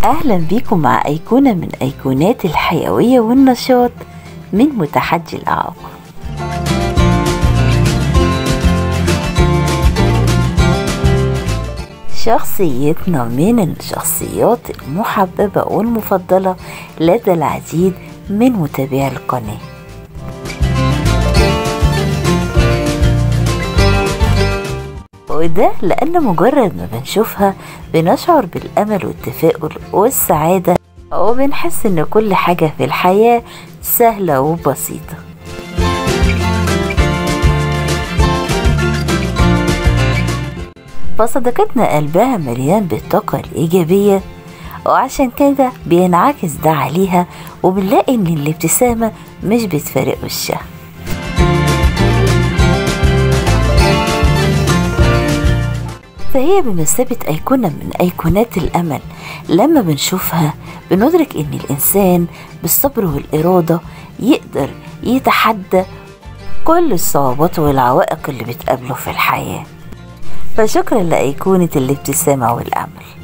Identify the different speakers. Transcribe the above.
Speaker 1: أهلا بيكم مع أيقونة من أيقونات الحيوية والنشاط من متحدي الأعاقة شخصيتنا من الشخصيات المحببة والمفضلة لدى العديد من متابعي القناة وده لأن مجرد ما بنشوفها بنشعر بالأمل والتفاؤل والسعادة وبنحس إن كل حاجة في الحياة سهلة وبسيطة فصديقتنا قلبها مليان بالطاقة الإيجابية وعشان كده بينعكس ده عليها وبنلاقي إن الابتسامة مش بتفارق وشها فهي بمثابة أيقونة من أيقونات الأمل لما بنشوفها بندرك إن الإنسان بالصبر والإرادة يقدر يتحدى كل الصعوبات والعوائق اللي بتقابله في الحياة فشكرا لأيقونة الابتسامة والأمل